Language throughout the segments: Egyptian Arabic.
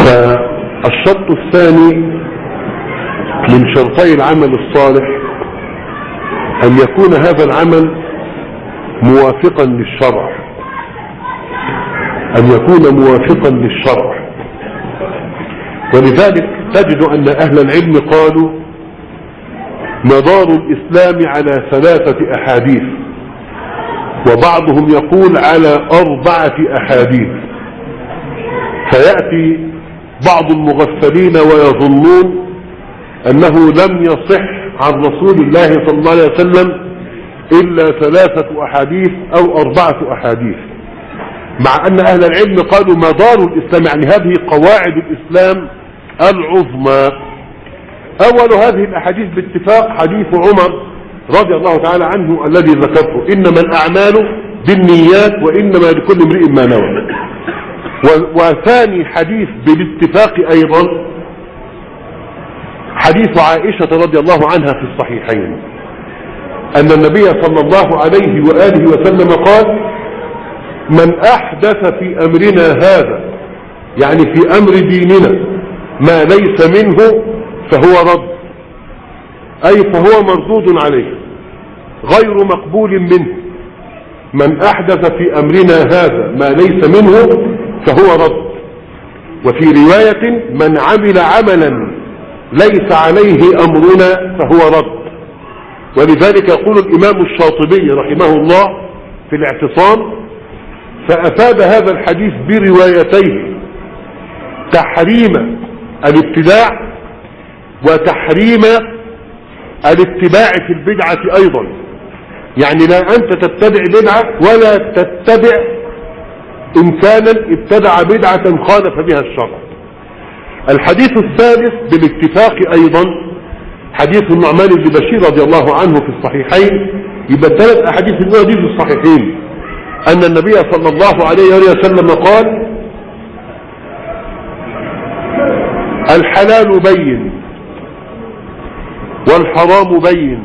فالشرط الثاني من شرطي العمل الصالح أن يكون هذا العمل موافقا للشرع أن يكون موافقا للشرع ولذلك تجد أن أهل العلم قالوا مدار الإسلام على ثلاثة أحاديث وبعضهم يقول على أربعة أحاديث فيأتي بعض المغفلين ويظنون أنه لم يصح عن رسول الله صلى الله عليه وسلم إلا ثلاثة أحاديث أو أربعة أحاديث مع أن أهل العلم قالوا مدار الإسلام يعني هذه قواعد الإسلام العظمى أول هذه الأحاديث باتفاق حديث عمر رضي الله تعالى عنه الذي ذكرته إنما الأعمال بالنيات وإنما لكل امرئ ما نوى وثاني حديث بالاتفاق أيضا حديث عائشة رضي الله عنها في الصحيحين أن النبي صلى الله عليه وآله وسلم قال من أحدث في أمرنا هذا يعني في أمر ديننا ما ليس منه فهو رد أي فهو مردود عليه غير مقبول منه من أحدث في أمرنا هذا ما ليس منه فهو رد وفي رواية من عمل عملا ليس عليه أمرنا فهو رد ولذلك يقول الإمام الشاطبي رحمه الله في الاعتصام فأفاد هذا الحديث بروايتيه تحريم الابتداع وتحريم الاتباع في البدعة أيضا يعني لا أنت تتبع بدعة ولا تتبع إنسانا ابتدع بدعة خالف بها الشرع الحديث الثالث بالاتفاق أيضا حديث النعمان بن بشير رضي الله عنه في الصحيحين يبقى الثلاث أحاديث الأولى دي في الصحيحين أن النبي صلى الله عليه وسلم قال الحلال بين والحرام بين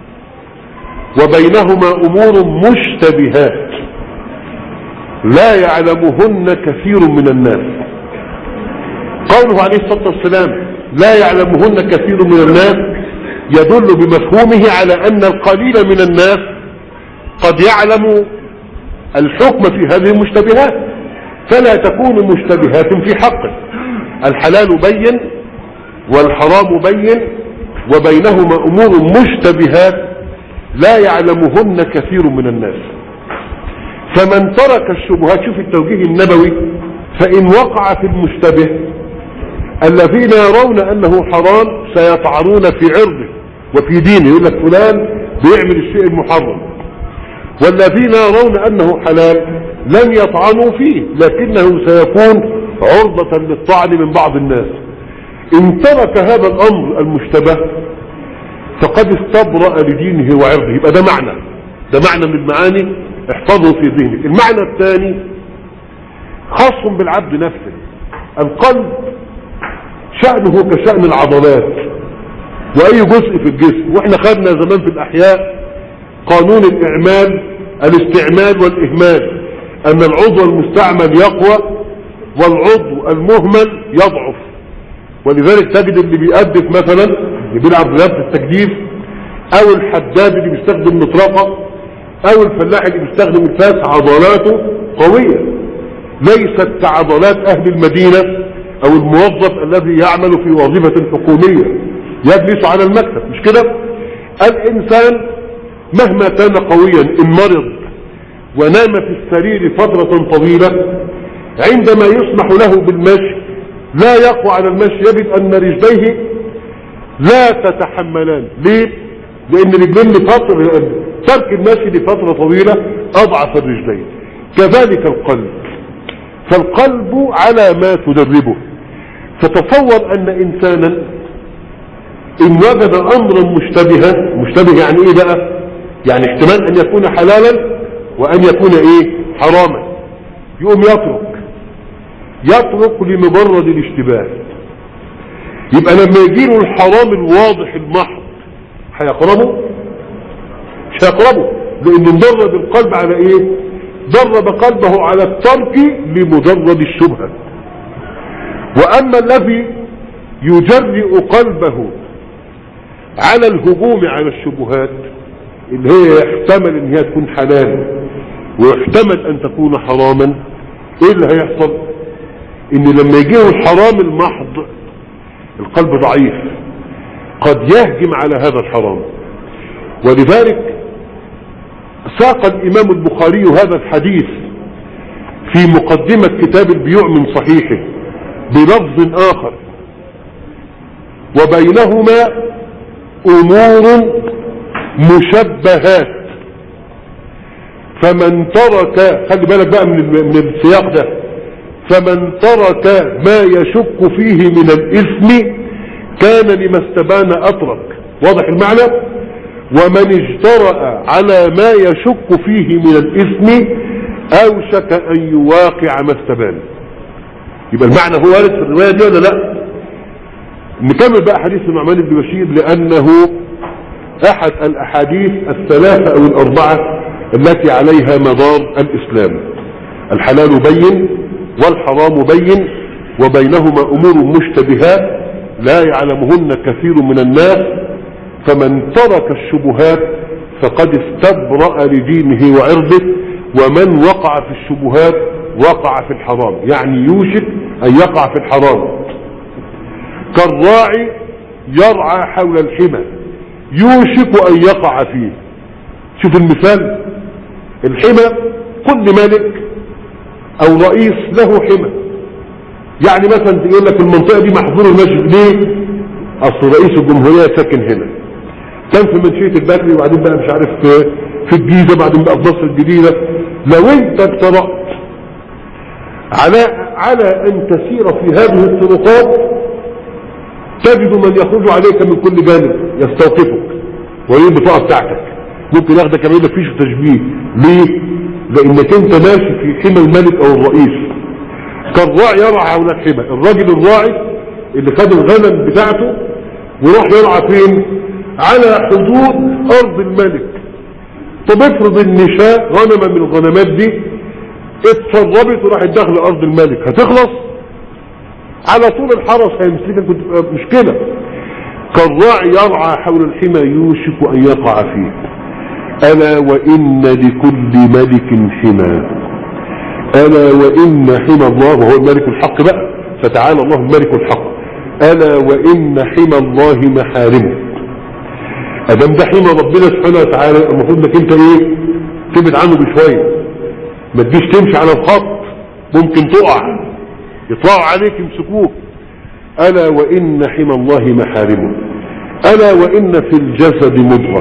وبينهما أمور مشتبهات لا يعلمهن كثير من الناس قوله عليه الصلاة والسلام لا يعلمهن كثير من الناس يدل بمفهومه على أن القليل من الناس قد يعلم الحكم في هذه المشتبهات فلا تكون مشتبهات في حقه الحلال بين والحرام بين وبينهما أمور مشتبهات لا يعلمهن كثير من الناس فمن ترك الشبهات شوف التوجيه النبوي فإن وقع في المشتبه الذين يرون أنه حرام سيطعنون في عرضه وفي دينه يقول لك فلان بيعمل الشيء المحرم والذين يرون أنه حلال لن يطعنوا فيه لكنه سيكون عرضة للطعن من بعض الناس إن ترك هذا الأمر المشتبه فقد استبرأ لدينه وعرضه يبقى ده معنى ده معنى من المعاني احفظه في ذهنك المعنى الثاني خاص بالعبد نفسه القلب شأنه كشأن العضلات وأي جزء في الجسم واحنا خدنا زمان في الأحياء قانون الإعمال الاستعمال والإهمال أن العضو المستعمل يقوى والعضو المهمل يضعف ولذلك تجد اللي بيقدف مثلا اللي بيلعب رياضه التجديف او الحداد اللي بيستخدم مطرقه او الفلاح اللي بيستخدم الفاس عضلاته قوية ليست كعضلات اهل المدينة او الموظف الذي يعمل في وظيفة حكومية يجلس على المكتب مش كده الانسان مهما كان قويا ان مرض ونام في السرير فترة طويلة عندما يسمح له بالمشي لا يقوى على المشي يجد ان رجليه لا تتحملان ليه لان رجلين لفترة ترك المشي لفترة طويلة اضعف الرجلين كذلك القلب فالقلب على ما تدربه فتصور ان انسانا ان وجد امرا مشتبها مشتبه يعني ايه بقى يعني احتمال ان يكون حلالا وان يكون ايه حراما يقوم يترك يترك لمجرد الاشتباه يبقى لما يجيله الحرام الواضح المحض هيقربه مش هيقربه لان مدرب القلب على ايه درب قلبه على الترك لمجرد الشبهة وأما الذي يجرئ قلبه على الهجوم على الشبهات اللي هي يحتمل ان هي تكون حلال ويحتمل ان تكون حراما ايه اللي هيحصل ان لما يجيه الحرام المحض القلب ضعيف قد يهجم على هذا الحرام ولذلك ساق الامام البخاري هذا الحديث في مقدمة كتاب البيوع من صحيحه بلفظ اخر وبينهما امور مشبهات فمن ترك خلي بالك بقى من من السياق ده فمن ترك ما يشك فيه من الاثم كان لما استبان اترك واضح المعنى ومن اجترأ على ما يشك فيه من الاثم اوشك ان يواقع ما استبان يبقى المعنى هو وارد في الروايه دي ولا لا نكمل بقى حديث النعمان بن بشير لانه احد الاحاديث الثلاثة او الاربعة التي عليها مدار الاسلام الحلال بين والحرام بين وبينهما امور مشتبهات لا يعلمهن كثير من الناس فمن ترك الشبهات فقد استبرأ لدينه وعرضه ومن وقع في الشبهات وقع في الحرام يعني يوشك ان يقع في الحرام كالراعي يرعى حول الحمى يوشك ان يقع فيه شوف المثال الحمى كل ملك او رئيس له حمى يعني مثلا تقول لك المنطقة دي محظور المسجد ليه اصل رئيس الجمهورية ساكن هنا كان في منشية البكري وبعدين بقى مش عارف في, في الجيزة بعدين بقى في مصر الجديدة لو انت اقترأت على على ان تسير في هذه الطرقات تجد من يخرج عليك من كل جانب يستوقفك ويجيب البطاقه بتاعتك ممكن ياخدك يعمل لك فيش تشبيه ليه لانك انت ماشي في حمى الملك او الرئيس كالراعي يرعى حول الحمى الراجل الراعي اللي خد الغنم بتاعته وراح يرعى فين على حدود ارض الملك طب افرض ان شاء غنمه من الغنمات دي اتسربت وراحت داخله ارض الملك هتخلص على طول الحرس هيمسكك وتبقى مشكله كالراعي يرعى حول الحمى يوشك ان يقع فيه الا وان لكل ملك حمى الا وان حمى الله وهو الملك الحق بقى فتعالى الله الملك الحق الا وان حمى الله محارمه ادام ده حمى ربنا سبحانه وتعالى المفروض انك انت ايه تبعد عنه بشويه ما تجيش تمشي على الخط ممكن تقع يطلعوا عليك يمسكوك ألا وإن حمى الله محارمه ألا وإن في الجسد مضغة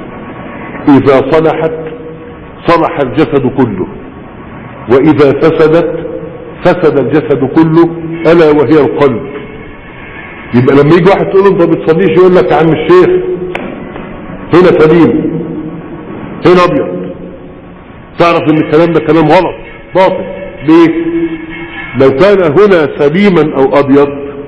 إذا صلحت صلح الجسد كله وإذا فسدت فسد الجسد كله ألا وهي القلب يبقى لما يجي واحد تقول له انت ما بتصليش يقول لك يا عم الشيخ هنا سليم هنا ابيض تعرف ان الكلام ده كلام غلط باطل ليه لو كان هنا سليما او ابيض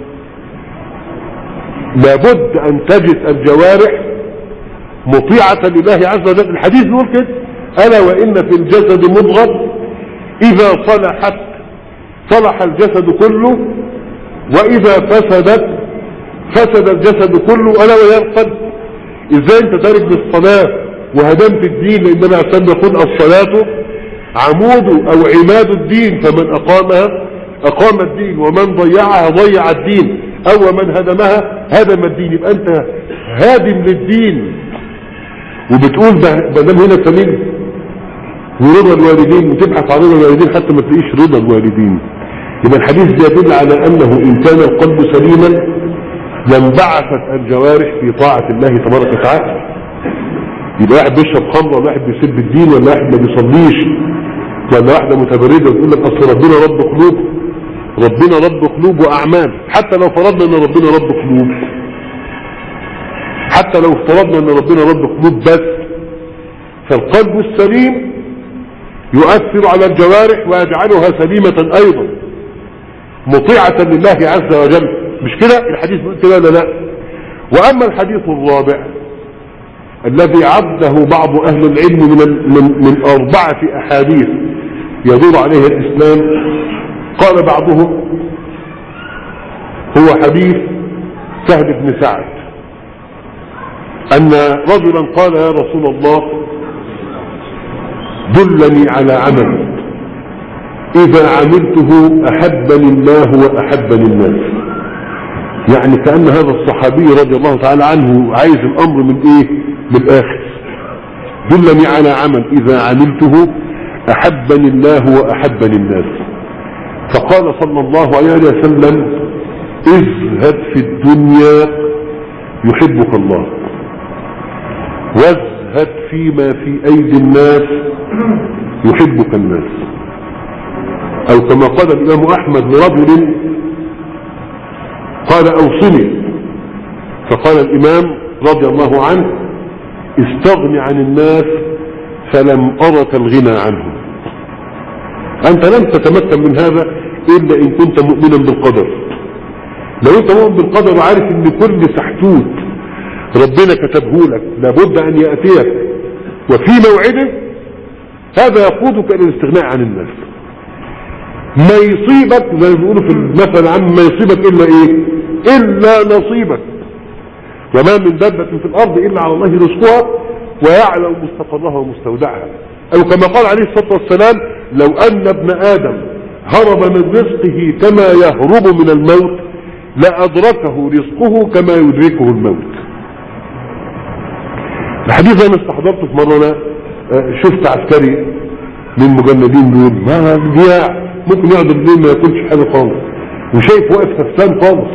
لابد ان تجد الجوارح مطيعة لله عز وجل الحديث بيقول كده الا وان في الجسد مضغة اذا صلحت صلح الجسد كله واذا فسدت فسد الجسد كله الا وهي القلب ازاي انت تارك للصلاة وهدمت الدين لان انا عشان يقول الصلاة عمود او عماد الدين فمن اقامها اقام الدين ومن ضيعها ضيع الدين او من هدمها هدم الدين يبقى انت هادم للدين وبتقول ما دام هنا سليم ورضا الوالدين وتبحث عن رضا الوالدين حتى ما تلاقيش رضا الوالدين يبقى الحديث ده يدل على انه ان كان القلب سليما لانبعثت الجوارح في طاعة الله تبارك وتعالى يبقى واحد بيشرب خمر ولا واحد بيسب الدين ولا واحد ما بيصليش ولا واحدة متبردة وتقول لك اصل ربنا رب قلوب ربنا رب قلوب واعمال حتى لو فرضنا ان ربنا رب قلوب حتى لو افترضنا ان ربنا رب قلوب بس فالقلب السليم يؤثر على الجوارح ويجعلها سليمة ايضا مطيعة لله عز وجل مش كده الحديث بيقول كده لا لا واما الحديث الرابع الذي عده بعض اهل العلم من من, من اربعة احاديث يدور عليها الاسلام قال بعضهم هو حديث سهل بن سعد أن رجلا قال يا رسول الله دلني على عمل إذا عملته أحبني الله وأحبني الناس يعني كأن هذا الصحابي رضي الله تعالى عنه عايز الأمر من إيه من الآخر دلني على عمل إذا عملته أحبني الله وأحبني الناس فقال صلى الله عليه وسلم ازهد في الدنيا يحبك الله وازهد فيما في أيدي الناس يحبك الناس أو كما قال الإمام أحمد لرجل قال أوصني فقال الإمام رضي الله عنه استغن عن الناس فلم أرك الغنى عنهم أنت لم تتمكن من هذا إلا إن كنت مؤمنا بالقدر لو أنت مؤمن بالقدر وعارف إن كل سحتوت ربنا كتبه لك لابد أن يأتيك وفي موعده هذا يقودك إلى الاستغناء عن الناس ما يصيبك زي ما بيقولوا في المثل العام ما يصيبك إلا إيه إلا نصيبك وما من دابة في الأرض إلا على الله رزقها ويعلم مستقرها ومستودعها أو كما قال عليه الصلاة والسلام لو أن ابن آدم هرب من رزقه كما يهرب من الموت لأدركه رزقه كما يدركه الموت الحديث انا استحضرته في مرة انا شفت عسكري من المجندين دول ما ضياع ممكن يقعد الليل ما ياكلش حاجة خالص وشايف واقف كفتان خالص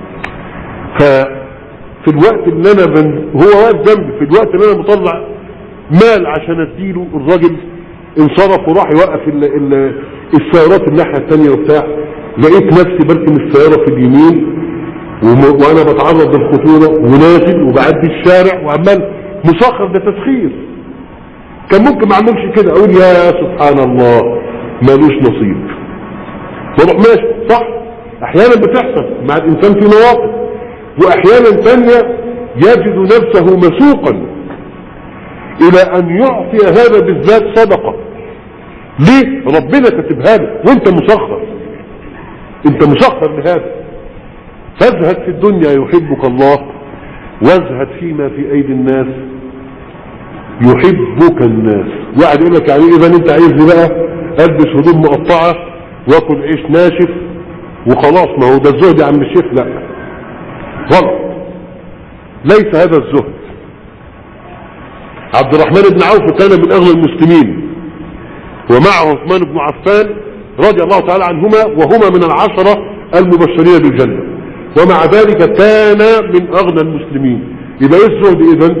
ففي الوقت اللي انا بن... هو واقف جنبي في الوقت اللي انا مطلع مال عشان اديله الراجل انصرف وراح يوقف ال... ال... السيارات الناحية التانية وبتاع لقيت نفسي بركن السيارة في اليمين وم... وانا بتعرض للخطورة ونازل وبعدي الشارع وعمال مسخر ده تسخير كان ممكن ما اعملش كده اقول يا سبحان الله مالوش نصيب واروح ماشي صح احيانا بتحصل مع الانسان في مواقف واحيانا ثانيه يجد نفسه مسوقا الى ان يعطي هذا بالذات صدقه ليه ربنا كاتبها له وانت مسخر انت مسخر لهذا فازهد في الدنيا يحبك الله وازهد فيما في ايدي الناس يحبك الناس واحد يقول لك يعني اذا انت عايزني بقى البس هدوم مقطعه واكل عيش ناشف وخلاص ما هو ده الزهد يا عم الشيخ لا غلط ليس هذا الزهد عبد الرحمن بن عوف كان من اغنى المسلمين ومعه عثمان بن عفان رضي الله تعالى عنهما وهما من العشرة المبشرين بالجنة ومع ذلك كان من اغنى المسلمين يبقى ايه الزهد اذا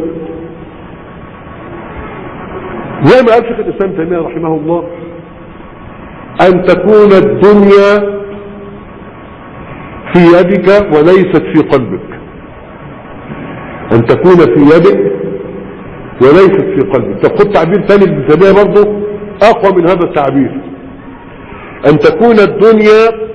زي ما قال شيخ الاسلام تيميه رحمه الله ان تكون الدنيا في يدك وليست في قلبك ان تكون في يدك وليست في قلبك طب خد تعبير ثاني ابن تيميه برضه اقوى من هذا التعبير ان تكون الدنيا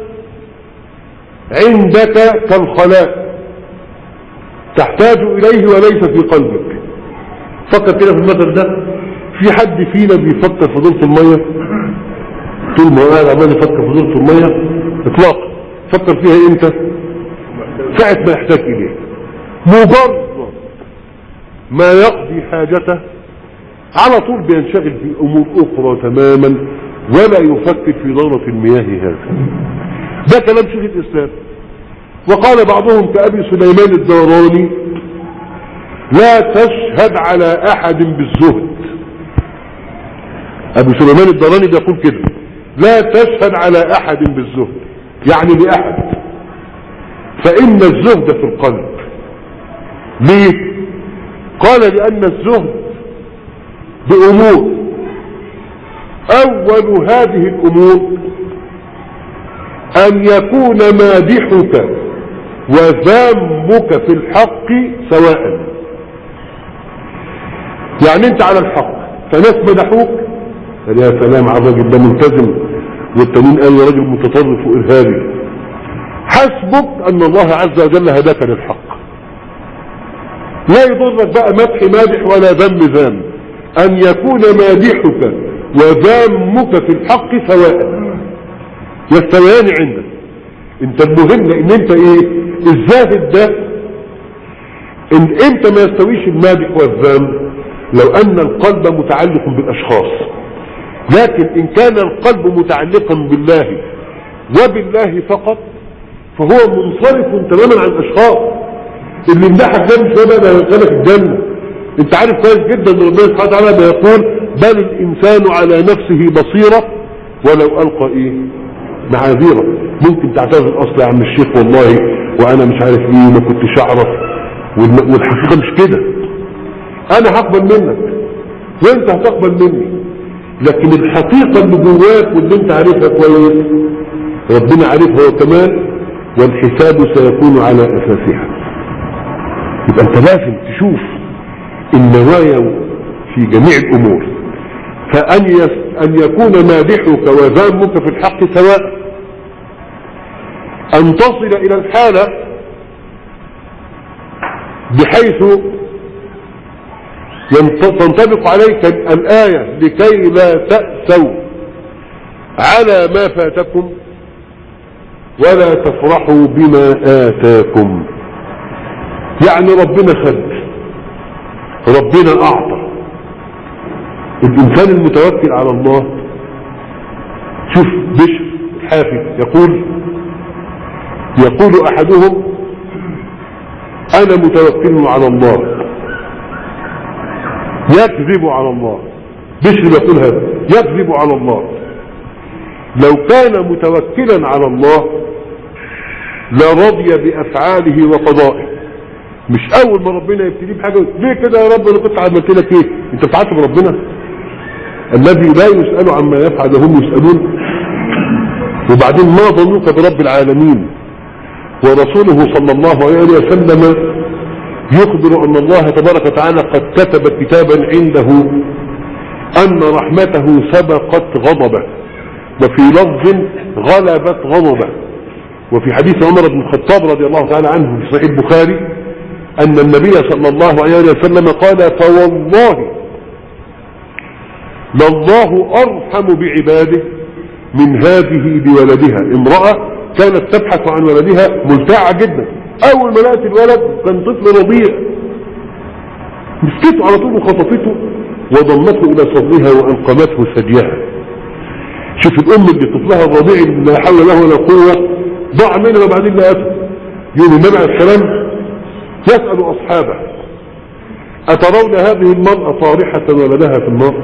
عندك كالخلاء تحتاج اليه وليس في قلبك فكر كده في المثل ده في حد فينا بيفكر في دورة المية طول ما قاعد عمال يفكر في دورة المية اطلاق فكر فيها امتى ساعة ما يحتاج اليه مجرد ما يقضي حاجته على طول بينشغل في امور اخرى تماما ولا يفكر في دورة المياه هذا ده كلام شيخ الاسلام وقال بعضهم كأبي سليمان الدوراني لا تشهد على احد بالزهد ابو سليمان الدراني بيقول كده لا تشهد على احد بالزهد يعني لاحد فان الزهد في القلب ليه قال لان الزهد بامور اول هذه الامور ان يكون مادحك وذمك في الحق سواء يعني انت على الحق فناس مدحوك قال يا سلام على الراجل ده ملتزم والتانيين قال يا راجل متطرف وارهابي حسبك ان الله عز وجل هداك للحق لا يضرك بقى مدح مادح ولا ذم ذم ان يكون مادحك وذمك في الحق سواء يستويان عندك انت المهم ان انت ايه الزاهد ده ان انت ما يستويش المادح والذم لو ان القلب متعلق بالاشخاص لكن ان كان القلب متعلقا بالله وبالله فقط فهو منصرف تماما عن الاشخاص اللي مدحك ده مش هو بقى يدخلك الجنه انت عارف كويس جدا ان ربنا سبحانه وتعالى بيقول بل الانسان على نفسه بصيره ولو القى ايه معاذيره ممكن تعتذر اصلا يا عم الشيخ والله وانا مش عارف ايه ما كنتش اعرف والم- والحقيقه مش كده انا هقبل منك وانت هتقبل مني لكن الحقيقه اللي جواك واللي انت عارفها كويس ربنا عارفها هو كمان والحساب سيكون على اساسها يبقى انت لازم تشوف النوايا في جميع الامور فان يس ان يكون مادحك وذامك في الحق سواء ان تصل الى الحاله بحيث ينط- تنطبق عليك الايه لكي لا تاسوا على ما فاتكم ولا تفرحوا بما اتاكم يعني ربنا خد ربنا اعطى الانسان المتوكل على الله شوف بشر الحافي يقول يقول احدهم انا متوكل على الله يكذب على الله بشر بيقول هذا يكذب على الله لو كان متوكلا على الله لرضي بافعاله وقضائه مش اول ما ربنا يبتليه بحاجه ليه كده يا رب انا كنت عملت لك ايه انت بتعاتب ربنا الذي لا يسال عما يفعل هم يسالون وبعدين ما ظنك برب العالمين ورسوله صلى الله عليه وسلم يخبر ان الله تبارك وتعالى قد كتب كتابا عنده ان رحمته سبقت غضبه وفي لفظ غلبت غضبه وفي حديث عمر بن الخطاب رضي الله تعالى عنه في صحيح البخاري ان النبي صلى الله عليه وسلم قال فوالله لله ارحم بعباده من هذه بولدها امرأة كانت تبحث عن ولدها ملتعة جدا اول ما لقت الولد كان طفل رضيع مسكته على طول وخطفته وضمته الى صدرها وانقمته ثديها شوف الام اللي طفلها الرضيع لا حول له ولا قوه ضاع منها وبعدين لقته يوم النبي عليه السلام يسال اصحابه اترون هذه المراه طارحه ولدها في النار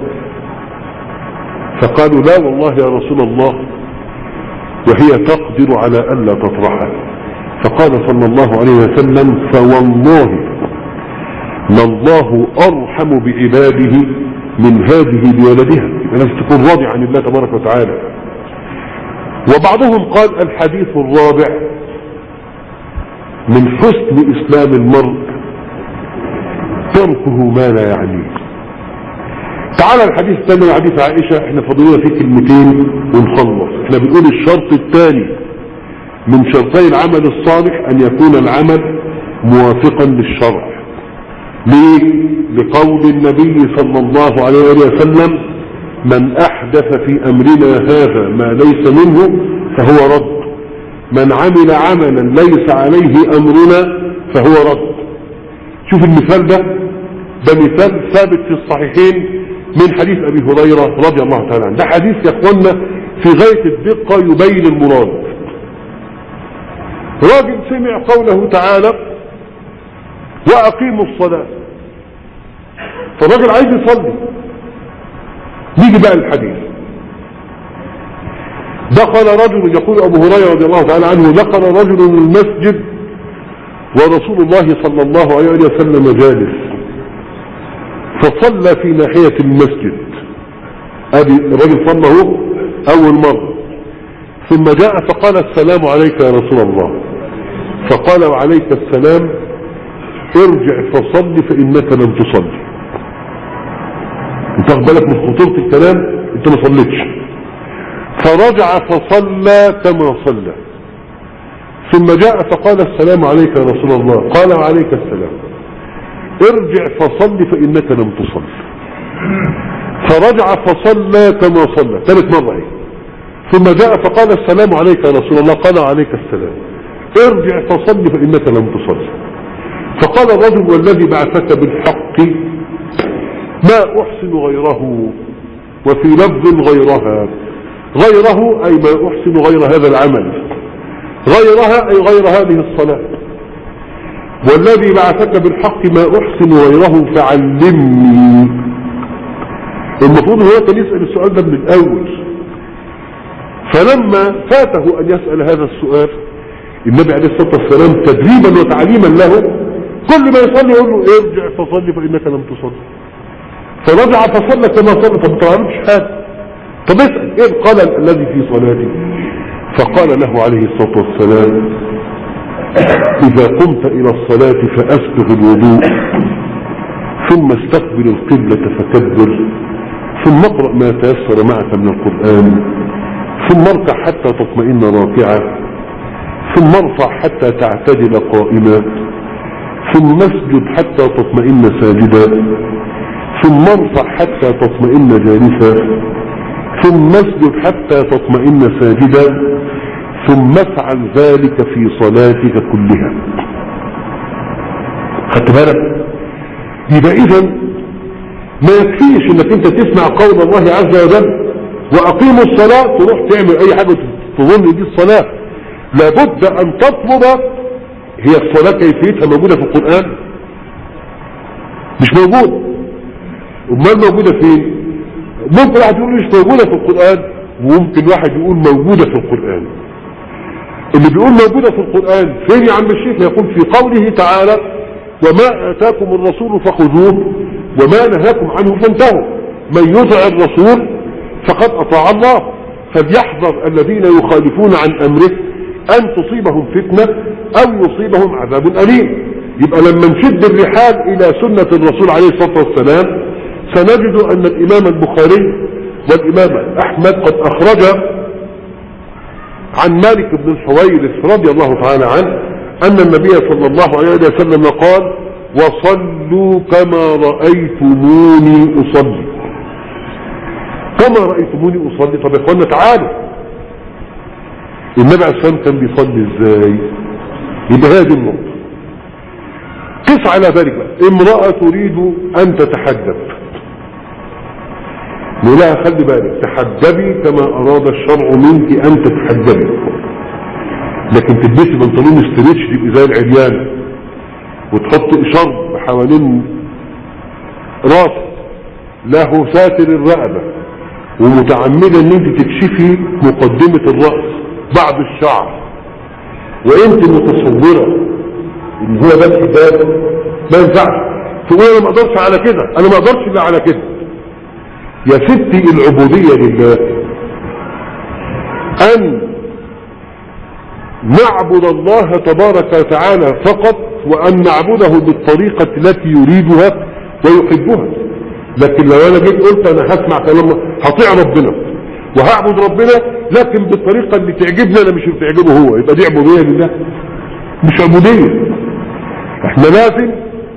فقالوا لا والله يا رسول الله وهي تقدر على الا تطرحه فقال صلى الله عليه وسلم فوالله لله ارحم بعباده من هذه بولدها يبقى لازم تكون راضي عن الله تبارك وتعالى وبعضهم قال الحديث الرابع من حسن اسلام المرء تركه ما لا يعنيه تعالى الحديث الثاني حديث عائشة احنا فاضلين فيه كلمتين ونخلص احنا بنقول الشرط الثاني من شرطي العمل الصالح ان يكون العمل موافقا للشرع ليه لقول النبي صلى الله عليه وسلم من احدث في امرنا هذا ما ليس منه فهو رد من عمل عملا ليس عليه امرنا فهو رد شوف المثال ده ده مثال ثابت في الصحيحين من حديث ابي هريرة رضي الله تعالى عنه ده حديث يا اخوانا في غاية الدقة يبين المراد راجل سمع قوله تعالى واقيموا الصلاة فالراجل عايز يصلي نيجي بقى الحديث دخل رجل يقول ابو هريرة رضي الله تعالى عنه دخل رجل المسجد ورسول الله صلى الله عليه وسلم جالس فصلى في ناحية المسجد ادي الرجل صلى هو اول مرة ثم جاء فقال السلام عليك يا رسول الله فقال وعليك السلام ارجع فصل فانك لم تصلي انت بالك من خطورة الكلام انت ما صليتش فرجع فصلى كما صلى ثم جاء فقال السلام عليك يا رسول الله قال وعليك السلام ارجع فصل فانك لم تصل فرجع فصلى كما صلى ثالث مرة ايه ثم جاء فقال السلام عليك يا رسول الله قال عليك السلام ارجع فصل فإنك لم تصل فقال الرجل والذي بعثك بالحق ما أحسن غيره وفي لفظ غيرها غيره أي ما أحسن غير هذا العمل غيرها أي غير هذه الصلاة والذي بعثك بالحق ما أحسن غيره فعلمني المفروض هو كان يسأل السؤال ده من الأول فلما فاته أن يسأل هذا السؤال النبي عليه الصلاة والسلام تدريبا وتعليما له كل ما يصلي يقول له ارجع فصلي فإنك لم تصلي فرجع فصلى كما صلى طب ما تعرفش حاجة طب اسأل ايه قال الذي في صلاتي فقال له عليه الصلاة والسلام إذا قمت إلى الصلاة فأسبغ الوضوء ثم استقبل القبلة فكبر ثم اقرأ ما تيسر معك من القرآن ثم اركع حتى تطمئن راكعا ثم ارفع حتى تعتدل قائما ثم اسجد حتى تطمئن ساجدا ثم ارفع حتى تطمئن جالسا ثم اسجد حتى تطمئن ساجدا ثم افعل ذلك في صلاتك كلها خدت بالك يبقى اذا ما يكفيش انك انت تسمع قول الله عز وجل واقيموا الصلاة تروح تعمل اي حاجة تظن دي الصلاة لابد ان تطلب هي الصلاة كيفيتها موجودة في القرآن مش موجود امال موجودة فين ممكن واحد يقول مش موجودة في القرآن وممكن واحد يقول موجودة في القرآن اللي بيقول موجودة في القرآن فين يا عم الشيخ يقول في قوله تعالى وما اتاكم الرسول فخذوه وما نهاكم عنه فانتهوا من يطع الرسول فقد اطاع الله فليحذر الذين يخالفون عن امره ان تصيبهم فتنة او يصيبهم عذاب اليم يبقى لما نشد الرحال الى سنة الرسول عليه الصلاة والسلام سنجد ان الامام البخاري والامام احمد قد اخرج عن مالك بن الحويرث رضي الله تعالى عنه ان النبي صلى الله عليه وسلم قال وصلوا كما رأيتموني اصلي كما رأيتموني اصلي طب يا اخوانا تعالوا النبي عليه الصلاة كان بيصلي ازاي يبقى هذه النقطة قس على ذلك بقى امرأة تريد ان تتحجب نقول لها خلي بالك تحجبي كما اراد الشرع منك ان تتحجبي لكن تلبسي بنطلون استريتش تبقي زي العريان وتحط شرب حوالين راسك له ساتر الرقبة ومتعمدة ان انت تكشفي مقدمة الرأس بعد الشعر وانت متصورة ان هو ده الحجاب ما ينفعش تقول انا ما اقدرش على كده انا ما اقدرش الا على كده يا ستي العبودية لله ان نعبد الله تبارك وتعالى فقط وان نعبده بالطريقة التي يريدها ويحبها لكن لو انا جيت قلت انا هسمع كلام هطيع ربنا وهعبد ربنا لكن بالطريقة اللي تعجبني انا مش اللي تعجبه هو يبقى دي عبودية لله مش عبودية احنا لازم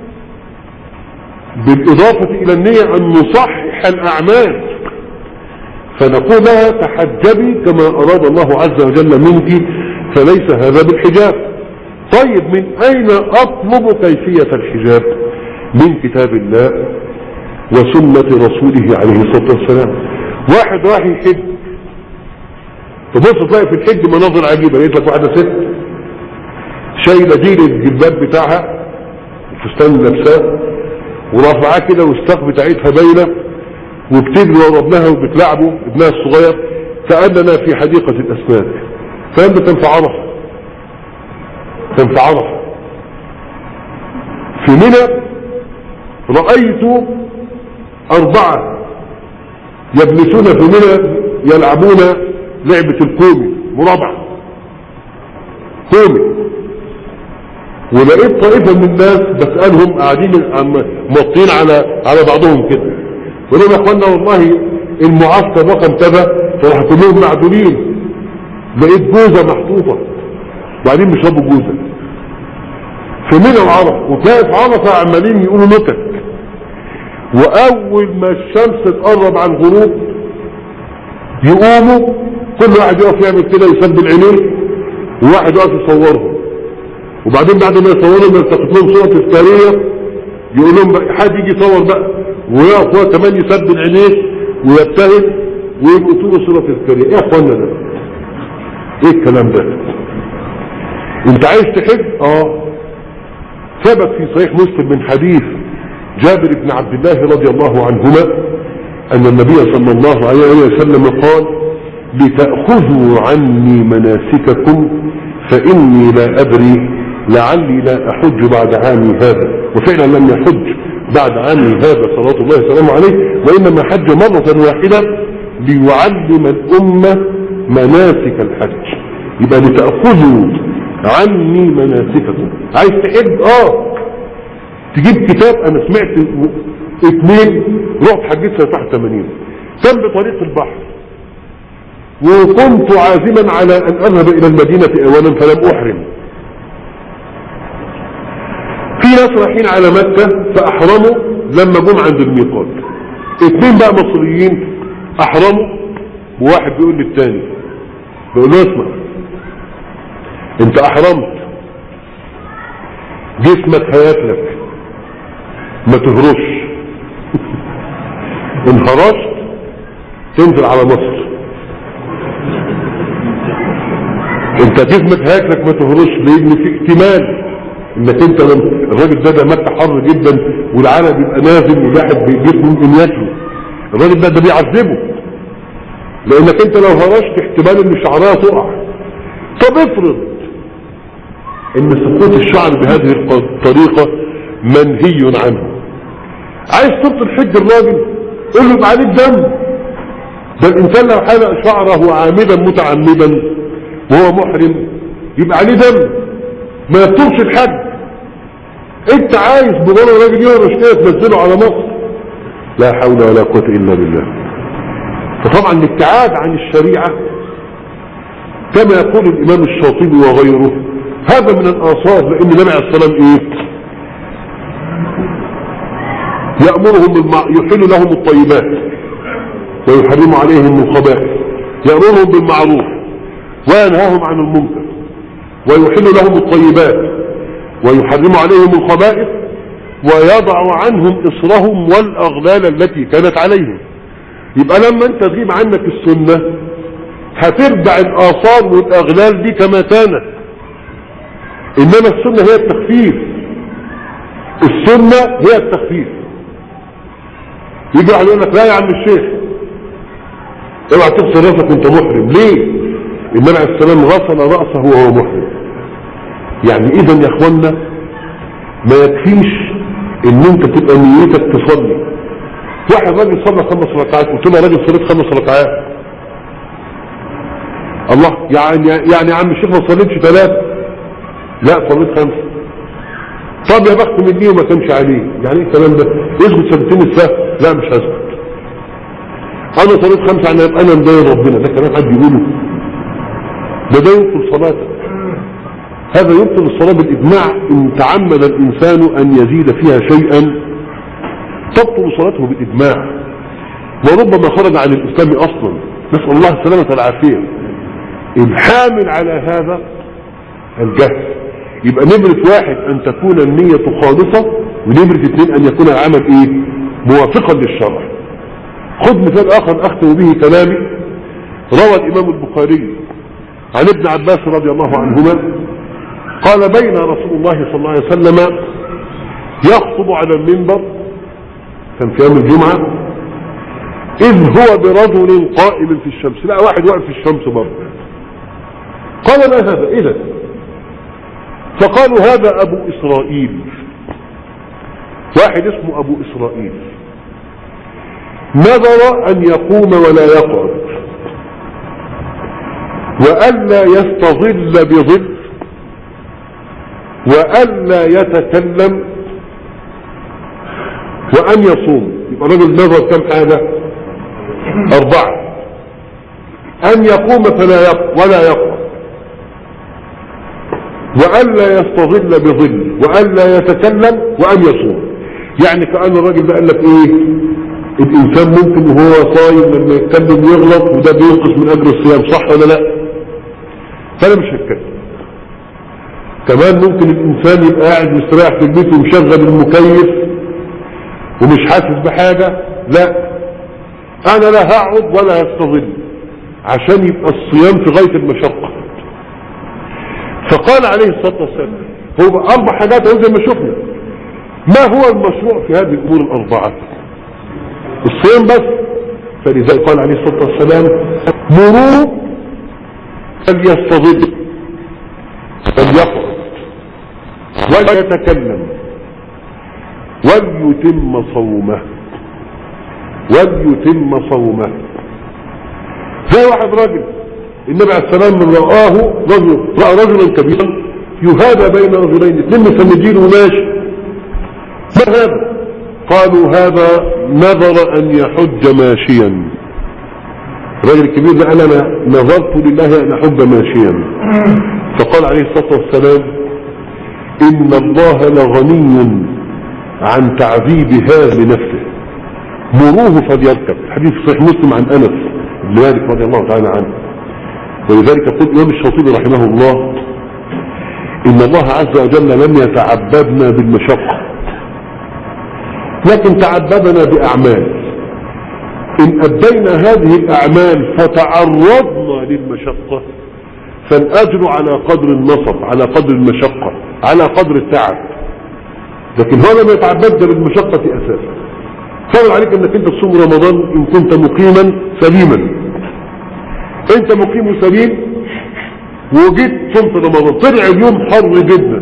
بالاضافة الى النية ان نصحح الاعمال فنقول لها تحجبي كما اراد الله عز وجل منك فليس هذا بالحجاب طيب من اين اطلب كيفية الحجاب من كتاب الله وسنة رسوله عليه الصلاة والسلام واحد راح يحج تبص تلاقي في الحج مناظر عجيبة لقيت لك واحدة ست شايلة جيل الجلباب بتاعها الفستان اللي لابساه ورافعاه كده والساق بتاعتها باينه وبتجري ورا ابنها وبتلعبه ابنها الصغير كأننا في حديقة الأسماك فهم كان في عرفة كان في عرفة في منى رأيت أربعة يجلسون في منى يلعبون لعبة الكومي مرابعة كومي ولقيت طائفة من الناس بسألهم قاعدين موطين على على بعضهم كده يقول لهم يا اخوانا والله المعسكر رقم كذا فراح كلهم معدولين لقيت جوزة محطوطة وبعدين بيشربوا جوزة في منى العرف وتلاقي في عرفة عمالين يقولوا نكت واول ما الشمس تقرب على الغروب يقوموا كل واحد يقف يعمل كده يسبل عينيه وواحد يقف يصورهم وبعدين بعد ما يصورهم يلتقط لهم صورة تذكارية يقول لهم بقى حد يجي يصور بقى ويقف هو كمان يسبل عينيه ويبتهل ويبقوا له صورة تذكارية ايه يا اخوانا ده ايه الكلام ده انت عايز تحب اه ثبت في صحيح مسلم من حديث جابر بن عبد الله رضي الله عنهما ان النبي صلى الله عليه وسلم قال لتأخذوا عني مناسككم فاني لا ادري لعلي لا احج بعد عامي هذا وفعلا لم يحج بعد عامي هذا صلوات الله وسلامه عليه وانما حج مرة واحدة ليعلم الامة مناسك الحج يبقى لتأخذوا عني مناسككم عايز تحب اه تجيب كتاب انا سمعت اتنين رحت حجيت سنة 81 كان بطريق البحر وكنت عازما على ان اذهب الى المدينة اولا فلم احرم في ناس رايحين على مكة فاحرموا لما جم عند الميقات اتنين بقى مصريين احرموا وواحد بيقول للتاني بيقول له اسمع انت احرمت جسمك هياكلك ما تهرش ان هرشت تنزل على مصر انت جسمك هياكلك ما تهرش لان في احتمال انك انت لم- الراجل ده ده مكة حر جدا والعالم بيبقى نازل والواحد بيجسمه ممكن ياكله الراجل ده ده بيعذبه لانك انت لو هرشت احتمال ان شعرها تقع طب افرض ان سقوط الشعر بهذه الطريقة منهي عنه عايز تبطل حج الراجل قول له يبقى عليك دم ده الانسان لو حلق شعره عامدا متعمدا وهو محرم يبقى عليه دم ما يبطلش الحج انت عايز بغير الراجل يهرش كده تنزله على مصر لا حول ولا قوة الا بالله فطبعا الابتعاد عن الشريعة كما يقول الامام الشاطبي وغيره هذا من الاثار لان النبي عليه الصلاه والسلام ايه يأمرهم بالمع... يحل لهم الطيبات ويحرم عليهم الخبائث يأمرهم بالمعروف وينهاهم عن المنكر ويحل لهم الطيبات ويحرم عليهم الخبائث ويضع عنهم إصرهم والأغلال التي كانت عليهم يبقى لما انت تغيب عنك السنة هترجع الآثار والأغلال دي كما كانت إنما السنة هي التخفيف السنة هي التخفيف يجي واحد يقول لك لا يا عم الشيخ اوعى تغسل راسك وانت محرم ليه النبي عليه السلام غسل راسه وهو محرم يعني اذا يا اخوانا ما يكفيش ان انت تبقى نيتك تصلي واحد راجل صلى خمس ركعات قلت له يا راجل صليت خمس ركعات الله يعني يعني يا عم الشيخ ما صليتش ثلاثه لا صليت خمسه طب يا بخت من دي وما كانش عليه يعني ايه الكلام ده يسجد سنتين السهل لا مش هسجد انا صليت خمسه انا انا مضايق ربنا ده كلام حد يقوله ده ده يبطل صلاته هذا يبطل الصلاة بالإجماع إن تعمد الإنسان أن يزيد فيها شيئا تبطل صلاته بالإجماع وربما خرج عن الإسلام أصلا نسأل الله السلامة والعافية الحامل على هذا الجهل يبقى نمرة واحد أن تكون النية خالصة ونمرة اثنين أن يكون العمل إيه موافقا للشرع خذ مثال آخر أختم به كلامي روى الإمام البخاري عن ابن عباس رضي الله عنهما قال بين رسول الله صلى الله عليه وسلم يخطب على المنبر كان في يوم الجمعة إذ هو برجل قائم في الشمس لا واحد واقف في الشمس برضه قال ما هذا إيه ده فقالوا هذا أبو إسرائيل واحد اسمه أبو إسرائيل نظر أن يقوم ولا يقعد وألا يستظل بظل وألا يتكلم وأن يصوم يبقى رجل نظر كم حاجة أربعة أن يقوم فلا يقوم ولا يقوم وألا يستظل بظل وألا يتكلم وأن يصوم يعني كأن الراجل ده قال لك إيه الانسان ممكن وهو صايم لما يتكلم يغلط وده بينقص من اجر الصيام صح ولا لا فانا مش هتكلم كمان ممكن الانسان يبقى قاعد مستريح في البيت ومشغل المكيف ومش حاسس بحاجة لا انا لا هقعد ولا هستظل عشان يبقى الصيام في غاية المشقة فقال عليه الصلاة والسلام هو اربع حاجات اهو زي ما شفنا ما هو المشروع في هذه الامور الاربعة الصيام بس فلذلك قال عليه الصلاة والسلام مروا فليستظل فليقعد ولا يتكلم وليتم صومه وليتم صومه زي واحد راجل النبي عليه السلام من رآه رجل رأى رجلا كبيرا يهادى بين رجلين اثنين مسندين وماشي ما هذا قالوا هذا نذر ان يحج ماشيا الراجل الكبير ده قال انا نظرت لله ان احج ماشيا فقال عليه الصلاة والسلام ان الله لغني عن تعذيب هذا لنفسه مروه فليركب الحديث صحيح مسلم عن انس بن مالك رضي الله تعالى عنه ولذلك يقول الامام الشاطبي رحمه الله ان الله عز وجل لم يتعبدنا بالمشقة لكن تعبدنا باعمال ان ادينا هذه الاعمال فتعرضنا للمشقة فالاجر على قدر النصب على قدر المشقة على قدر التعب لكن هو لم يتعبدنا بالمشقة اساسا فرض عليك انك انت تصوم رمضان ان كنت مقيما سليما انت مقيم سليم وجيت صمت رمضان طلع اليوم حر جدا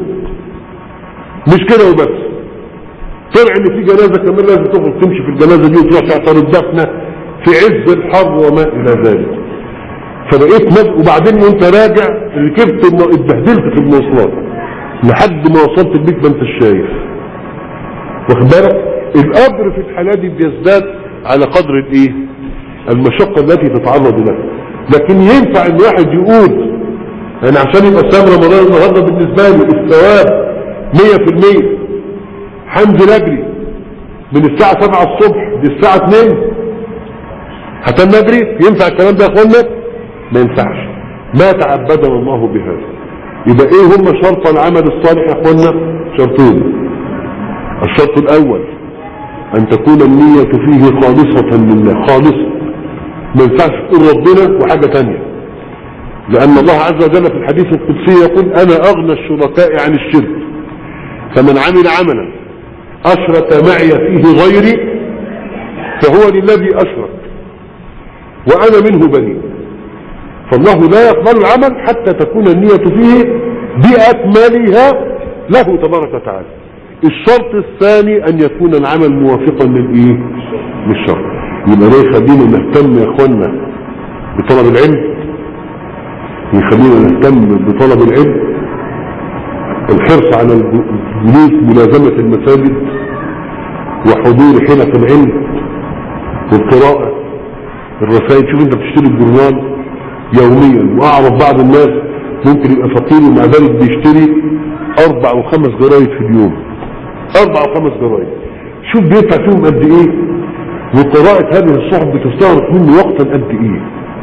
مش كده وبس طلع ان في جنازة كمان لازم تخرج تمشي في الجنازة دي وتروح تعترض دفنة في عز الحر وما الى ذلك فبقيت مز... وبعدين وانت راجع ركبت الم- اتبهدلت في المواصلات لحد ما وصلت البيت ما انت شايف واخد بالك الاجر في الحالات دي بيزداد على قدر الايه المشقة التي تتعرض لها لكن ينفع ان واحد يقول انا عشان يبقى صيام رمضان النهارده بالنسبه لي الثواب 100% هنزل اجري من الساعه 7 الصبح للساعه 2 هتم اجري ينفع الكلام ده يا اخوانا ما ينفعش ما تعبدنا الله بهذا يبقى ايه هم شرط العمل الصالح يا اخوانا شرطين الشرط الاول ان تكون النية فيه خالصة لله خالصة ما ينفعش تقول ربنا وحاجة تانية لان الله عز وجل في الحديث القدسي يقول انا اغنى الشركاء عن الشرك فمن عمل عملا اشرك معي فيه غيري فهو للذي اشرك وانا منه بريء فالله لا يقبل العمل حتى تكون النية فيه بأكملها له تبارك وتعالى الشرط الثاني ان يكون العمل موافقا للايه للشرط يبقى ده يخلينا نهتم يا اخوانا بطلب العلم يخلينا نهتم بطلب العلم الحرص على الجلوس ملازمة المساجد وحضور حلق العلم والقراءة الرسائل شوف انت بتشتري الجرنال يوميا واعرف بعض الناس ممكن يبقى فقير ومع ذلك بيشتري اربع وخمس جرايد في اليوم اربع وخمس جرايد شوف بيدفع فيهم قد ايه وقراءة هذه الصحف بتستغرق منه وقتا قد ايه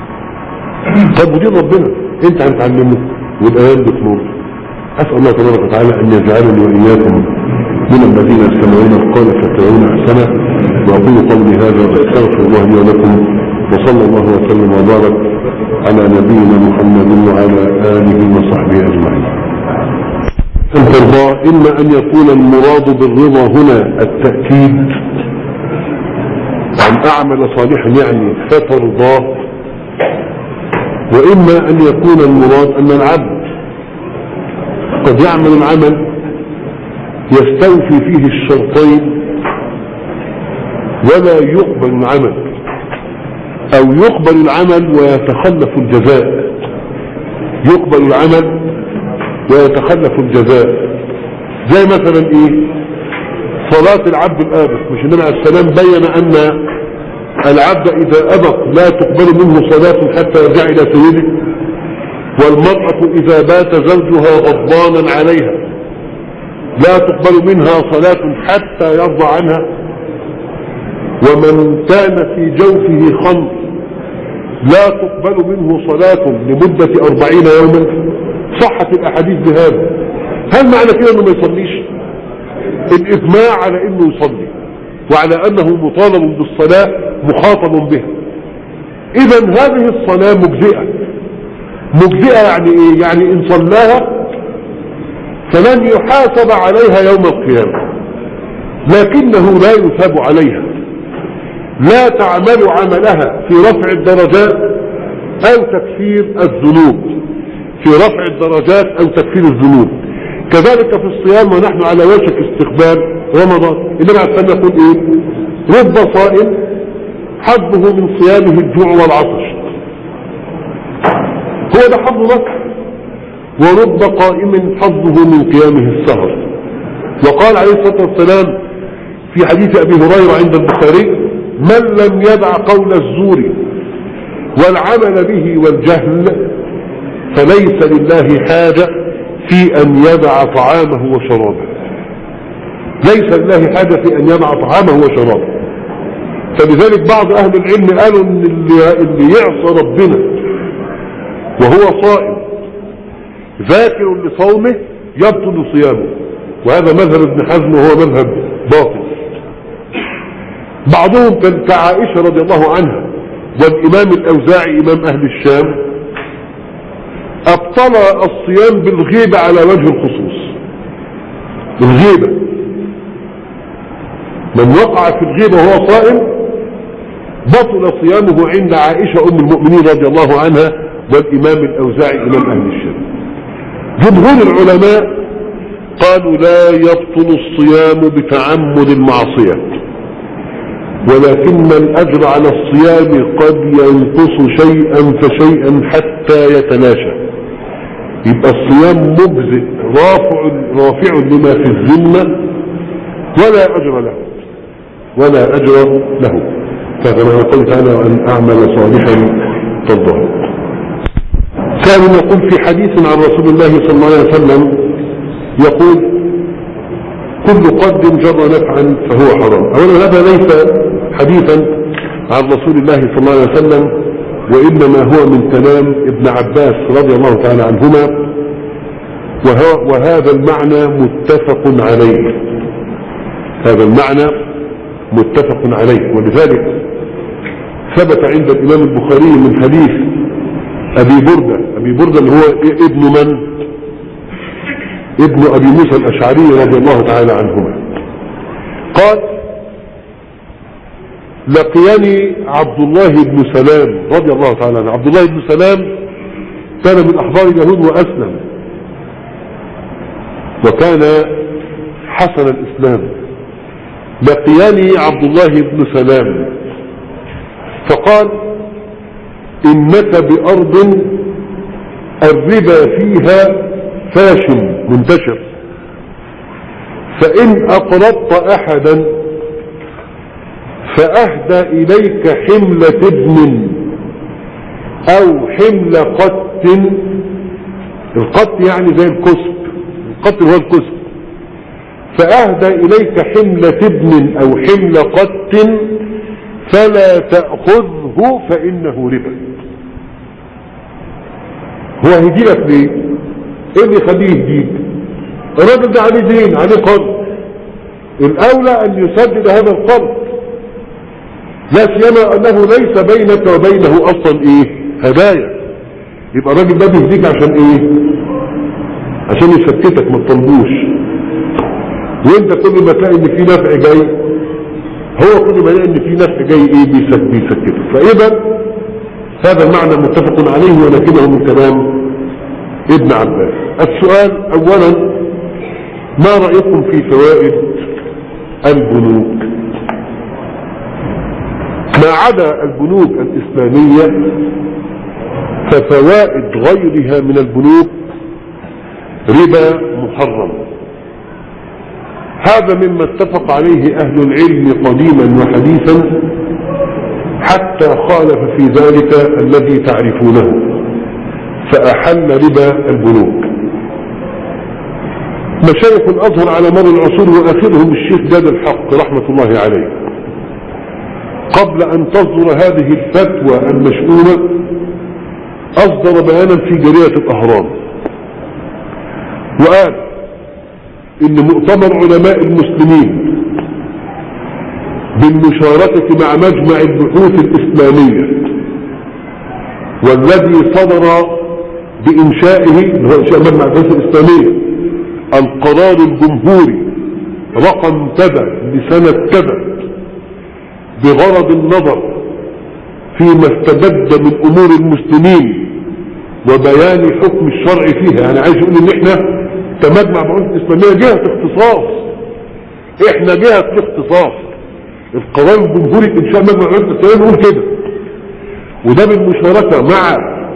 طب ودي ربنا انت هتعلمه والايام بتمر اسال الله تبارك وتعالى ان يجعلني واياكم من الذين يستمعون القول فيتبعون احسنه واقول قولي هذا واستغفر الله لي ولكم وصلى الله وسلم وبارك على نبينا محمد وعلى اله وصحبه اجمعين الرضا اما ان يكون المراد بالرضا هنا التاكيد ان اعمل صالحا يعني فترضاه واما ان يكون المراد ان العبد قد يعمل العمل يستوفي فيه الشرطين ولا يقبل العمل او يقبل العمل ويتخلف الجزاء يقبل العمل ويتخلف الجزاء زي مثلا ايه صلاة العبد الآبق مش النبي عليه السلام بين ان العبد اذا ابق لا تقبل منه صلاة حتى يرجع الى سيده والمرأة اذا بات زوجها غضبانا عليها لا تقبل منها صلاة حتى يرضى عنها ومن كان في جوفه خمر لا تقبل منه صلاة لمدة أربعين يوما صحت الأحاديث بهذا هل معنى كده أنه ما يصليش الإجماع على أنه يصلي وعلى أنه مطالب بالصلاة مخاطب بها إذا هذه الصلاة مجزئة مجزئة يعني إيه يعني إن صلاها فلن يحاسب عليها يوم القيامة لكنه لا يثاب عليها لا تعمل عملها في رفع الدرجات او تكفير الذنوب في رفع الدرجات او تكفير الذنوب كذلك في الصيام ونحن على وشك استقبال رمضان النبي عليه الصلاه يقول ايه رب صائم حظه من صيامه الجوع والعطش هو ده حظ لك ورب قائم حظه من قيامه السهر وقال عليه الصلاه والسلام في حديث ابي هريره عند البخاري من لم يدع قول الزور والعمل به والجهل فليس لله حاجة في أن يدع طعامه وشرابه ليس لله حاجة في أن يدع طعامه وشرابه فلذلك بعض أهل العلم قالوا أن اللي, اللي يعصى ربنا وهو صائم ذاكر لصومه يبطل صيامه وهذا مذهب ابن حزم وهو مذهب باطل بعضهم كان كعائشة رضي الله عنها والإمام الأوزاعي إمام أهل الشام أبطل الصيام بالغيبة على وجه الخصوص بالغيبة من وقع في الغيبة وهو صائم بطل صيامه عند عائشة أم المؤمنين رضي الله عنها والإمام الأوزاعي إمام أهل الشام جمهور العلماء قالوا لا يبطل الصيام بتعمد المعصية ولكن الأجر على الصيام قد ينقص شيئا فشيئا حتى يتلاشى يبقى الصيام مجزئ رافع, رافع لما في الذمة ولا أجر له ولا أجر له فكما يقول تعالى أن أعمل صالحا ترضاه كان يقول في حديث عن رسول الله صلى الله عليه وسلم يقول كل قد جر نفعا فهو حرام اولا هذا ليس حديثا عن رسول الله صلى الله عليه وسلم وانما هو من كلام ابن عباس رضي الله تعالى عنهما وهذا المعنى متفق عليه هذا المعنى متفق عليه ولذلك ثبت عند الامام البخاري من حديث ابي بردة ابي بردة اللي هو ابن من ابن ابي موسى الاشعري رضي الله تعالى عنهما قال لقيني عبد الله بن سلام رضي الله تعالى عنه عبد الله بن سلام كان من احبار اليهود واسلم وكان حسن الاسلام لقيني عبد الله بن سلام فقال انك بارض الربا فيها فاشل منتشر فإن أقرضت أحدا فأهدى إليك حملة ابن أو حمل قط القط يعني زي الكسب القط هو الكسب فأهدى إليك حملة ابن أو حمل قط فلا تأخذه فإنه ربا هو هديلك ليه ايه اللي يخليه يهديك الراجل ده عليه دين عليه قرض الاولى ان يسدد هذا القرض لا سيما انه ليس بينك وبينه اصلا ايه هدايا يبقى الراجل ده بيهديك عشان ايه عشان يسكتك ما تطلبوش وانت كل ما تلاقي ان في نفع جاي هو كل ما يلاقي ان في نفع جاي ايه بيسك بيسكتك فاذا هذا المعنى متفق عليه ولكنه من كلام ابن عباس السؤال اولا ما رأيكم في فوائد البنوك ما عدا البنوك الإسلامية ففوائد غيرها من البنوك ربا محرم هذا مما اتفق عليه أهل العلم قديما وحديثا حتى خالف في ذلك الذي تعرفونه فأحل ربا البنوك مشايخ الأزهر على مر العصور وآخرهم الشيخ جاد الحق رحمة الله عليه قبل أن تصدر هذه الفتوى المشؤومة أصدر بيانا في جريدة الأهرام وقال إن مؤتمر علماء المسلمين بالمشاركة مع مجمع البحوث الإسلامية والذي صدر بإنشائه اللي هو إنشاء مجمع البحوث الإسلامية القرار الجمهوري رقم كذا لسنة كذا بغرض النظر فيما استبد من امور المسلمين وبيان حكم الشرع فيها يعني عايز يقول ان احنا كمجمع بعوث الاسلامية جهة اختصاص احنا جهة الاختصاص القرار الجمهوري انشاء مجمع بعوث الاسلامية بيقول كده وده بالمشاركة مع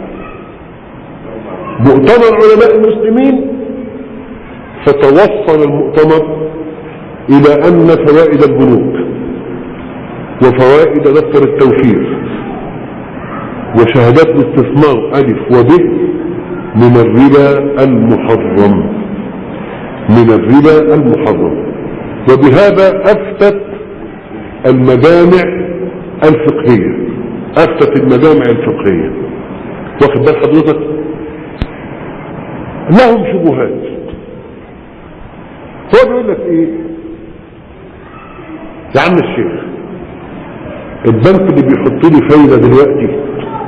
مؤتمر علماء المسلمين فتوصل المؤتمر الى ان فوائد البنوك وفوائد دفتر التوفير وشهادات الاستثمار ألف وب من الربا المحرم من الربا المحرم وبهذا أفتت المجامع الفقهية أفتت المجامع الفقهية واخد بال حضرتك لهم شبهات هو بيقول لك ايه يا عم الشيخ البنك اللي بيحط لي فايدة دلوقتي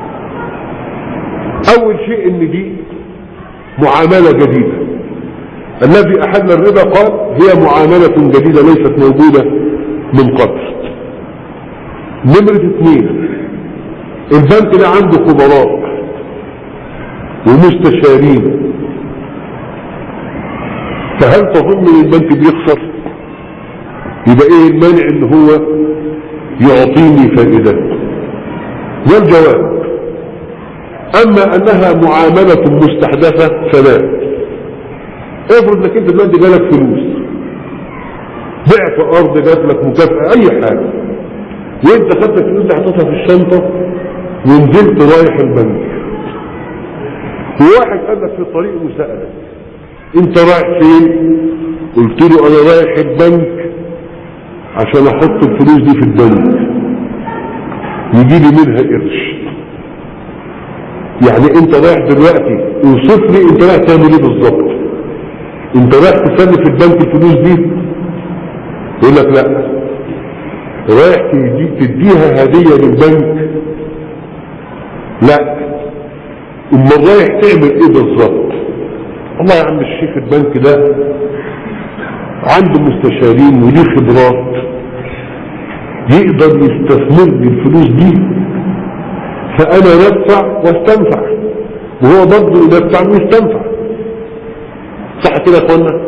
اول شيء ان دي معاملة جديدة الذي احل الربا قال هي معاملة جديدة ليست موجودة من قبل نمرة اثنين البنك ده عنده خبراء ومستشارين فهل تظن ان البنك بيخسر يبقى ايه المانع ان هو يعطيني فائدة والجواب اما انها معاملة مستحدثة فلا افرض انك انت دلوقتي جالك فلوس بعت ارض جات لك مكافأة اي حاجة وانت خدت الفلوس دي حطيتها في الشنطة ونزلت رايح البنك وواحد قال لك في الطريق وسألك انت رايح فين قلت له انا رايح البنك عشان احط الفلوس دي في البنك يجي لي منها قرش يعني انت رايح دلوقتي اوصف لي انت رايح تعمل ايه بالظبط انت رايح تسلف البنك الفلوس دي يقول لك لا رايح تدي تديها هدية للبنك لا امال رايح تعمل ايه بالظبط والله يا عم الشيخ البنك ده عنده مستشارين وليه خبرات يقدر يستثمر لي الفلوس دي فانا ندفع واستنفع وهو برضه يدفع ويستنفع صح كده يا اخوانا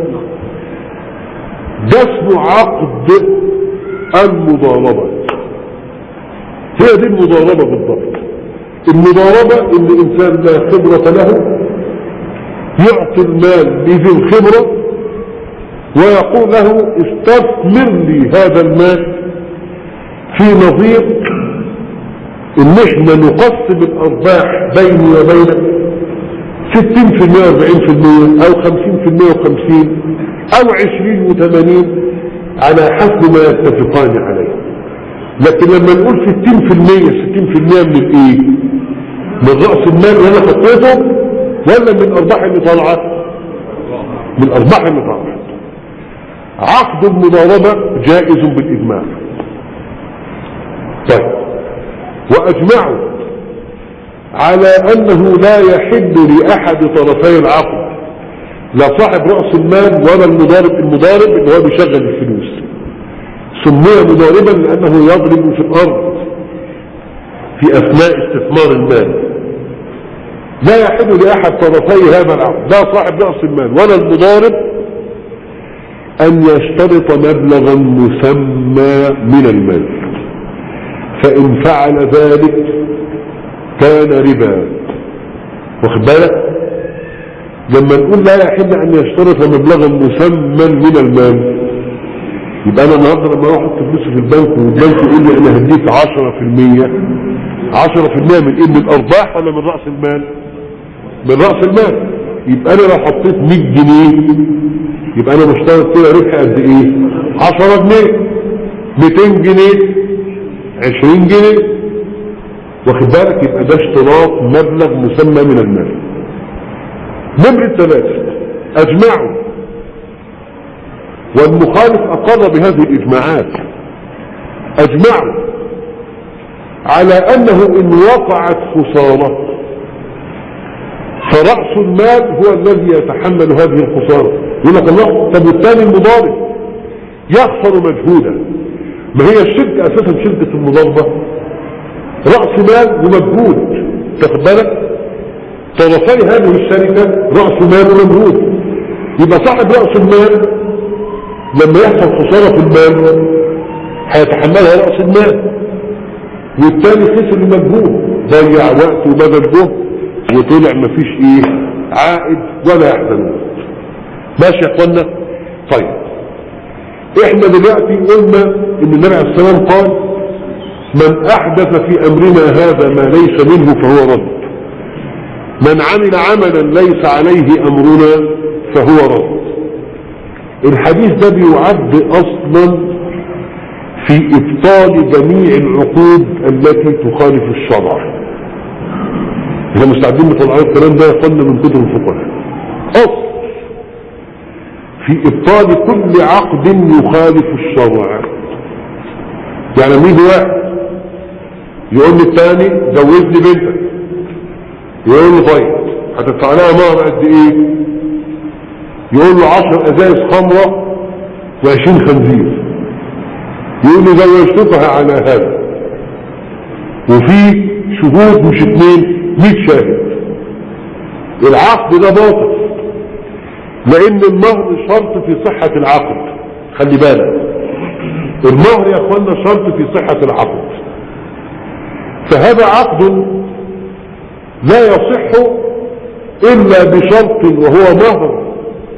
ده اسمه عقد المضاربة هي دي المضاربة بالضبط المضاربة ان انسان لا خبرة له يعطي المال لذي الخبرة ويقول له استثمر لي هذا المال في نظير ان احنا نقسم الارباح بيني وبينك 60% 40% او 50% و50 او 20 و80 على حسب ما يتفقان عليه لكن لما نقول 60% 60% من الايه من رأس المال اللي انا حطيته ولا من ارباح اللي طالعه من ارباح اللي طالعه عقد المضاربة جائز بالاجماع طيب واجمعوا على انه لا يحل لاحد طرفي العقد لا صاحب رأس المال ولا المضارب المضارب اللي هو بيشغل الفلوس سمي مضاربا لانه يضرب في الارض في اثناء استثمار المال لا يحل لاحد طرفي هذا العقد لا صاحب رأس المال ولا المضارب ان يشترط مبلغا مسمى من المال فإن فعل ذلك كان ربا واخد بالك لما نقول لا يحل أن يشترط مبلغا مسمى من المال يبقى أنا النهاردة لما أروح أحط فلوسي في البنك والبنك يقول لي أنا هديك 10% 10% من إيه من الأرباح ولا من رأس المال؟ من رأس المال يبقى أنا لو حطيت 100 جنيه يبقى أنا بشترط كده ربح قد إيه؟ 10 جنيه 200 جنيه 20 جنيه واخد بالك يبقى ده اشتراط مبلغ مسمى من المال نمرة ثلاثة اجمعوا والمخالف اقر بهذه الاجماعات اجمعوا على انه ان وقعت خسارة فرأس المال هو الذي يتحمل هذه الخسارة يقول لك الله طب والثاني المضارب يخسر مجهودا ما هي الشركة اساسا شركة المضاربة رأس مال ومجهود تاخد بالك طرفي هذه الشركة رأس مال ومجهود يبقى صاحب رأس المال لما يحصل خسارة في المال هيتحملها رأس المال والتاني خسر المجهود ضيع وقت وبذل جهد وطلع مفيش ايه عائد ولا يحزنون ماشي يا اخوانا طيب احنا دلوقتي قلنا ان النبي عليه السلام قال من احدث في امرنا هذا ما ليس منه فهو رد من عمل عملا ليس عليه امرنا فهو رد الحديث ده بيعد اصلا في ابطال جميع العقود التي تخالف الشرع احنا مستعدين نطلعوا الكلام ده يقلنا من كتب الفقهاء اصل في ابطال كل عقد يخالف الشرع يعني لما يجي واحد يقول لي الثاني جوزني بنتك يقول له طيب هتدفع لها مهر قد ايه يقول له 10 ازايز خمره و20 خنزير يقول لي زوجتكها على هذا وفي شهود مش اتنين 100 شاهد العقد ده باطل لان المهر شرط في صحة العقد خلي بالك المهر يا اخوانا شرط في صحة العقد فهذا عقد لا يصح الا بشرط وهو مهر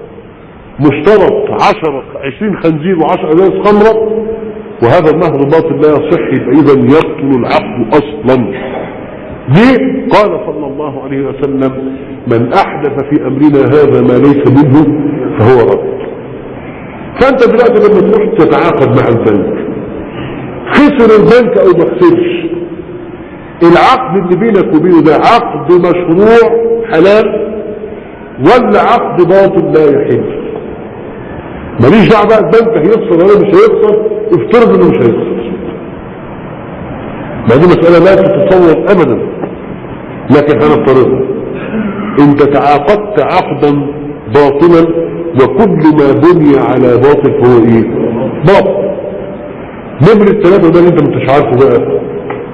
مشترط عشرة عشرين خنزير وعشر ازاز خمرة وهذا المهر باطل لا يصح فاذا يبطل العقد اصلا ليه قال صلى الله عليه وسلم من احدث في امرنا هذا ما ليس منه فهو رد فانت دلوقتي لما تروح تتعاقد مع البنك خسر البنك او ما خسرش العقد اللي بينك وبينه ده عقد مشروع حلال ولا عقد باطل لا يحل ماليش دعوه بقى البنك هيخسر ولا مش هيخسر افترض انه مش هيخسر ما دي مسألة لا تتصور ابدا لكن هنفترضها انت تعاقدت عقدا باطلا وكل ما بني على باطل فهو ايه باطل نمرة ثلاثة ده اللي انت مش عارفه بقى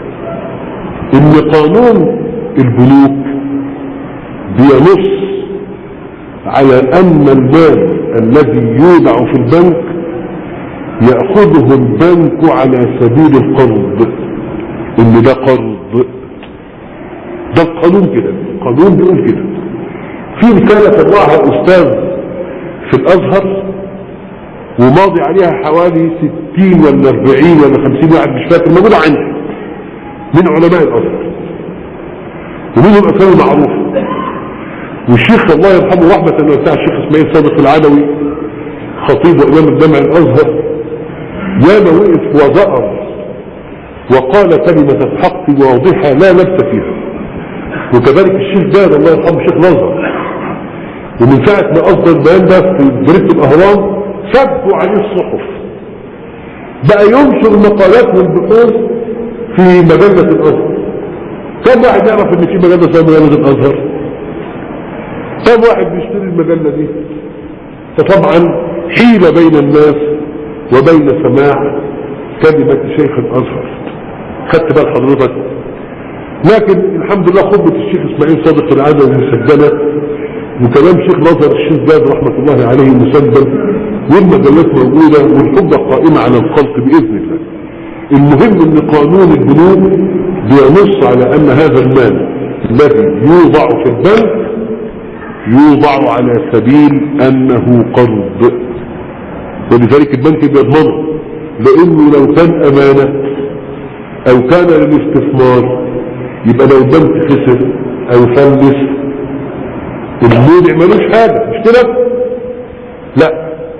ان قانون البنوك بينص على ان المال الذي يودع في البنك يأخذه البنك على سبيل القرض ان ده قرض ده القانون كده القانون بيقول كده في رسالة طلعها استاذ في الازهر وماضي عليها حوالي 60 ولا 40 ولا 50 واحد مش فاكر موجودة عندي من علماء الازهر ومنهم اسامي معروفه والشيخ الله يرحمه رحمة واسعة الشيخ اسماعيل صادق العدوي خطيب وامام الجامع الازهر ياما وقف وزأر وقال كلمة الحق واضحة لا لبس فيها وكذلك الشيخ جاد الله يرحمه الشيخ الازهر ومن ساعة ما اصدر البيان ده في جريدة الاهرام سبوا عليه الصحف بقى ينشر مقالات والبحوث في مجلة الازهر كم واحد يعرف ان في مجلة اسمها مجلة الازهر كم واحد بيشتري المجلة دي فطبعا حيلة بين الناس وبين سماع كلمة شيخ الازهر خدت بال حضرتك لكن الحمد لله خطبة الشيخ اسماعيل صادق العادة مسجلة وكلام شيخ الازهر الشيخ جاد رحمة الله عليه مسجل والمجلات موجودة والحجة قائمة على الخلق بإذن الله المهم ان قانون البنوك بينص على ان هذا المال الذي يوضع في البنك يوضع على سبيل انه قرض ولذلك البنك بيضمنه لانه لو كان امانة او كان للاستثمار يبقى لو البنك خسر او فلس المودع ملوش حاجة مش كده لا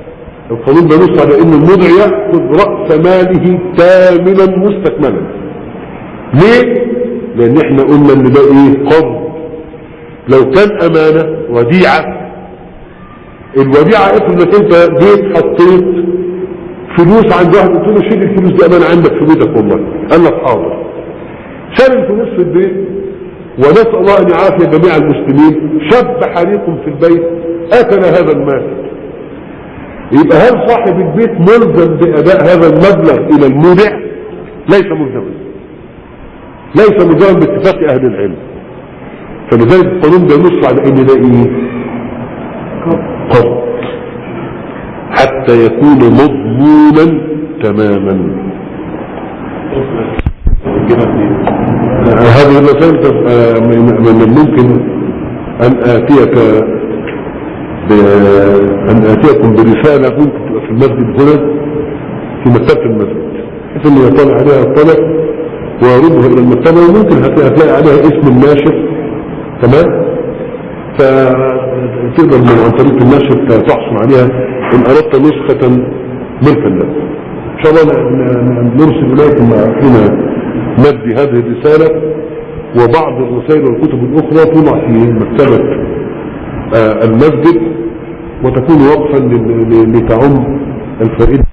القانون بينص على ان المودع ياخذ راس ماله كاملا مستكملا ليه لان احنا قلنا ان ده ايه قرض لو كان امانه وديعه الوديعه افرض انك انت جيت حطيت فلوس عند واحد قلت له شيل الفلوس دي امانه عندك في بيتك والله قال لك حاضر شال الفلوس في البيت ونسال الله ان يعافي جميع المسلمين شب حريق في البيت اكل هذا المال يبقى هل صاحب البيت ملزم باداء هذا المبلغ الى المودع ليس ملزما ليس ملزما باتفاق اهل العلم فلذلك القانون بينص على ان ده ايه قرض حتى يكون مضمونا تماما هذه المسائل تبقى من من الممكن ان اتيك بان اتيكم برساله ممكن تبقى في المسجد هنا في مكتبه المسجد بحيث ان يطلع عليها الطلب ويردها الى المكتبه وممكن هتلاقي هتلاقي عليها اسم الناشر تمام فتقدر من عن طريق النشر تحصل عليها ان اردت نسخة ملكا لك ان شاء الله ن- ن- نرسل اليكم حين نبدي هذه الرسالة وبعض الرسائل والكتب الاخرى توضع في مكتبة آه، المسجد وتكون وقفا لل- ل- لتعم الفائدة